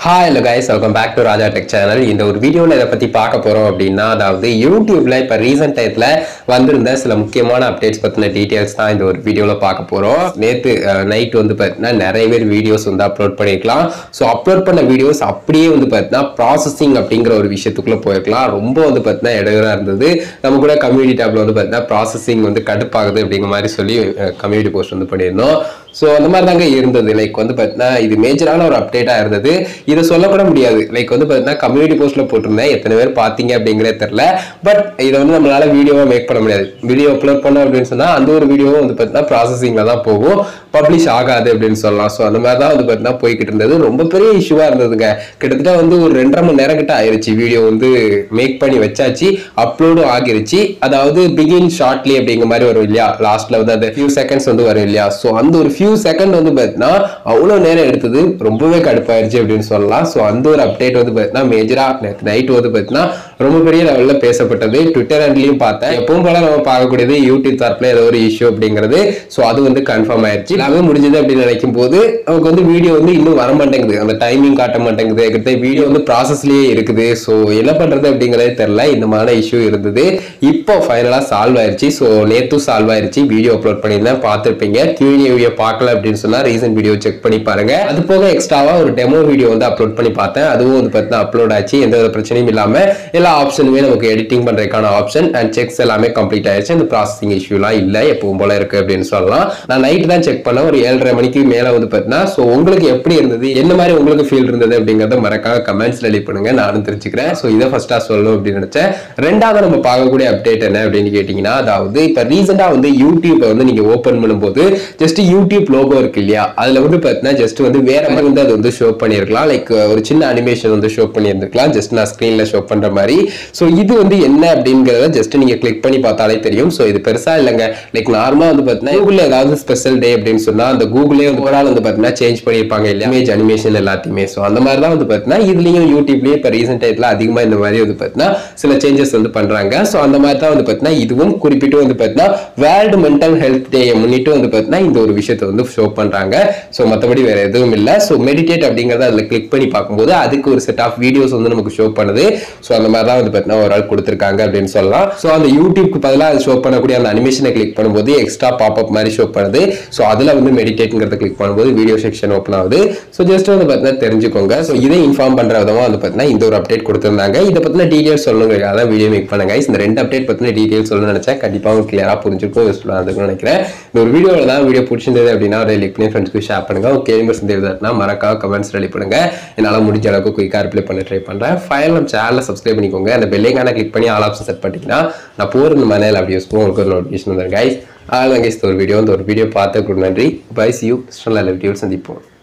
hi hello guys welcome back to Raja tech channel இந்த ஒரு வீடியோவில் இதை பற்றி பார்க்க போகிறோம் அப்படின்னா அதாவது யூடியூப்ல இப்போ ரீசெண்ட் டயத்தில் வந்திருந்த சில முக்கியமான அப்டேட்ஸ் பற்றின டீட்டெயில்ஸ் தான் இந்த ஒரு வீடியோவில் பார்க்க போகிறோம் நேற்று நைட் வந்து பார்த்தீங்கன்னா நிறைய பேர் வீடியோஸ் வந்து அப்லோட் பண்ணியிருக்கலாம் ஸோ அப்லோட் பண்ண வீடியோஸ் அப்படியே வந்து பார்த்தீங்கன்னா ப்ராசஸிங் அப்படிங்கிற ஒரு விஷயத்துக்குள்ளே போயிருக்கலாம் ரொம்ப வந்து பார்த்தீங்கன்னா இடையூறாக இருந்தது நம்ம கூட கம்யூனிட்டி டேப்ல வந்து பார்த்தீங்கன்னா ப்ராசஸிங் வந்து கடுப்பாகுது அப்படிங்கிற மாதிரி சொல்லி கம்யூனிட்டி போஸ்ட் வந்து பண்ணியிருந்தோம் ஸோ அந்த மாதிரி தாங்க இருந்தது லைக் வந்து பார்த்தீங்கன்னா இது மேஜரான ஒரு அப்டேட்டாக இருந்தது இதை சொல்லக்கூட முடியாது லைக் வந்து பார்த்தீங்கன்னா கம்யூனிட்டி போஸ்ட்டில் போட்டிருந்தேன் எத்தனை பேர் பார்த்தீங்க அப்படிங்கிறதே தெரில பட் இதை வந்து நம்மளால வீடியோவாக மேக் பண்ண முடியாது வீடியோ அப்லோட் பண்ணோம் அப்படின்னு சொன்னால் அந்த ஒரு வீடியோவும் வந்து பார்த்தீங்கன்னா ப்ராசஸிங்கில் தான் போகும் பப்ளிஷ் ஆகாது அப்படின்னு சொல்லலாம் ஸோ அந்த மாதிரி தான் வந்து பார்த்தீங்கன்னா போய்கிட்டு இருந்தது ரொம்ப பெரிய இஷ்யூவாக இருந்ததுங்க கிட்டத்தட்ட வந்து ஒரு ரெண்டரை மணி நேரம் கிட்ட ஆயிருச்சு வீடியோ வந்து மேக் பண்ணி வச்சாச்சு அப்லோடும் ஆகிருச்சு அதாவது பிகின் ஷார்ட்லி அப்படிங்கிற மாதிரி வரும் இல்லையா லாஸ்ட்ல வந்து அந்த ஃபியூ செகண்ட்ஸ் வந்து வரும் இல்லையா ஸோ அந்த ஒரு ஃபியூ செகண்ட் வந்து பார்த்தீங்கன்னா அவ்வளோ நேரம் எடுத்தது ரொம்பவே கடுப்பாயிருச்சு அப்படின்னு சொல்லலாம் ஸோ அந்த ஒரு அப்டேட் வந்து பார்த்தீங்கன்னா மேஜராக நேற்று நைட் வந்து பார்த்தீங்கன்னா ரொம்ப பெரிய லெவலில் பேசப்பட்டது ட்விட்டர் ஹேண்ட்லையும் பார்த்தேன் எப்பவும் போல நம்ம பார்க்கக்கூடியது யூடியூப் தரப்புல ஏதோ ஒரு இஷ்யூ அப்படிங்கிறது ஸோ அது வந்து கன்ஃபார்ம் ஆயிருச்சு எல்லாமே முடிஞ்சது அப்படின்னு நினைக்கும் போது நமக்கு வந்து வீடியோ வந்து இன்னும் வர மாட்டேங்குது அந்த டைமிங் காட்ட மாட்டேங்குது கிட்ட வீடியோ வந்து ப்ராசஸ்லயே இருக்குது ஸோ என்ன பண்றது அப்படிங்கிறதே தெரியல இந்த மாதிரி இஷ்யூ இருந்தது இப்போ ஃபைனலாக சால்வ் ஆயிருச்சு ஸோ நேத்தும் சால்வ் ஆயிருச்சு வீடியோ அப்லோட் பண்ணியிருந்தேன் பார்த்துருப்பீங்க கியூஏ வீடியோ பார்க்கல அப்படின்னு சொன்னா ரீசன்ட் வீடியோ செக் பண்ணி பாருங்க அது போக எக்ஸ்ட்ராவா ஒரு டெமோ வீடியோ வந்து அப்லோட் பண்ணி பார்த்தேன் அதுவும் வந்து பார்த்தீங்கன்னா அப்லோட் ஆச்சு எந்த ஒரு பிரச்சனையும் இல்லாம எல்லா ஆப்ஷனுமே நமக்கு எடிட்டிங் பண்றதுக்கான ஆப்ஷன் அண்ட் செக்ஸ் எல்லாமே கம்ப்ளீட் ஆயிருச்சு இந்த ப்ராசஸிங் இஷ்யூலாம் இல்லை எப்பவும் போல இருக்கு அப்படின்னு சொல்லலாம் நான் நைட் தான் செக் பண்ணேன் ஒரு ஏழரை மணிக்கு மேல வந்து பார்த்தீங்கன்னா ஸோ உங்களுக்கு எப்படி இருந்தது என்ன மாதிரி உங்களுக்கு ஃபீல் இருந்தது அப்படிங்கறத மறக்காம கமெண்ட்ஸ்ல எழுதி பண்ணுங்க நானும் தெரிஞ்சுக்கிறேன் ஸோ இதை ஃபர்ஸ்டா சொல்லணும் அப்படின்னு நினைச்சேன் ரெண்டாவது நம்ம பார்க்கக்கூடிய அப்டேட் என்ன அப்படின்னு கேட்டீங்கன்னா அதாவது இப்போ ரீசெண்டா வந்து யூடியூப்பை வந்து நீங்க ஓப்பன் பண்ணும்போது ஜஸ்ட் யூடியூப் லோகோ இருக்கு இல்லையா அதுல வந்து பார்த்தீங்கன்னா ஜஸ்ட் வந்து வேற மாதிரி வந்து அது வந்து ஷோ பண்ணியிருக்கலாம் லைக் ஒரு சின்ன அனிமேஷன் வந்து ஷோ பண்ணியிருந்திருக்கலாம் ஜஸ்ட் நான் ஸ்க்ரீன்ல ஷோ பண்ற மாதிரி ஸோ இது வந்து என்ன அப்படிங்கிறத ஜஸ்ட் நீங்க கிளிக் பண்ணி பார்த்தாலே தெரியும் ஸோ இது பெருசா இல்லைங்க லைக் நார்மலா வந்து பார்த்தீங்கன்னா கூகுள் ஏதாவது ஸ்பெஷல் டே அப்படின்னு சொன்னா அந்த கூகுளே வந்து ஒரு ஆள் வந்து பார்த்தீங்கன்னா சேஞ்ச் பண்ணியிருப்பாங்க இல்லையா இமேஜ் அனிமேஷன் எல்லாத்தையுமே ஸோ அந்த மாதிரி தான் வந்து பார்த்தீங்கன்னா இதுலயும் யூடியூப்லயும் இப்போ ரீசெண்ட் டயத்தில் அதிகமா இந்த மாதிரி வந்து பார்த்தீங்கன்னா சில சேஞ்சஸ் வந்து பண்றாங்க ஸோ அந்த மாதிரி தான் வந்து பார்த்தீங்கன்னா இதுவும் குறிப்பிட்டு வந்து பார்த்தீங்கன்னா வேர்ல்டு மென்டல் ஹெல்த் டே முன்னிட்டு வந்து பார்த்தீங்கன்னா இந்த ஒரு விஷயத்தை வந்து ஷோ பண்றாங்க ஸோ மற்றபடி வேற எதுவும் இல்லை ஸோ மெடிடேட் அப்படிங்கறத அதில் கிளிக் பண்ணி பார்க்கும்போது அதுக்கு ஒரு செட் ஆஃப் வீடியோஸ் வந்து நமக்கு ஷோ பண்ணுது ஸோ அந்த மாதிரி தான் வந்து பார்த்தீங்கன்னா ஒரு ஆள் கொடுத்துருக்காங்க அப்படின்னு சொல்லலாம் ஸோ அந்த யூடியூப்க்கு பதிலாக அது ஷோ பண்ணக்கூடிய அந்த அனிமேஷனை கிளிக் பண்ணும்போது எக்ஸ்ட்ரா பாப்அப் மாதிரி ஷோ பண்ணுது ஸோ அதில் வந்து மெடிடேட்ங்கிறத கிளிக் பண்ணும்போது வீடியோ செக்ஷன் ஓப்பன் ஆகுது ஸோ ஜஸ்ட் வந்து பார்த்தீங்கன்னா தெரிஞ்சுக்கோங்க ஸோ இதை இன்ஃபார்ம் பண்ற விதமா வந்து பார்த்தீங்கன்னா இந்த ஒரு அப்டேட் கொடுத்துருந்தாங்க இதை பற்றின டீடைல்ஸ் சொல்லணுங்கிறதுக்காக தான் வீடியோ மேக் பண்ணுங்க இந்த ரெண்டு அப்டேட் பற்றின டீடைல்ஸ் சொல்லணும்னு நினைச்சேன் கண்டிப்பாக உங்களுக்கு கிளியராக புரிஞ்சிருக்கும் யூஸ்ஃபுல்லாக இருக்கும்னு நினைக்கிறேன் இந்த ஒரு வீடியோவில் தான் வீடியோ பிடிச்சிருந்தது அப்படின்னா ஒரு லிக் பண்ணி ஃப்ரெண்ட்ஸ்க்கு ஷேர் பண்ணுங்க உங்க கேள்வி இருந்ததுன்னா மறக்காம கமெண்ட்ஸ் ரெடி பண்ணுங்க என்னால் முடிஞ்ச அளவுக்கு குயிக்காக ரிப்ளை பண்ண ட்ரை பண்ணுறேன் ஃபைனல் நம்ம சேனலில் சப்ஸ்கிரைப் பண்ணிக்கோங்க அந்த பெல்லைக்கான கிளிக் பண்ணி ஆல் ஆப்ஷன் செட் பண்ணிட்டீங்கன்னா நான் போகிற இந்த மனையில் அப்படி யூஸ் உங்களுக்கு ஒரு நோட்டிஃபிகேஷன் வந்துடும் கைஸ் அதான் கைஸ் ஒரு வீடியோ இந்த ஒரு வீடியோ பார்த்து நன்றி பை சி யூ நல்ல வீடியோ சந்திப்போம்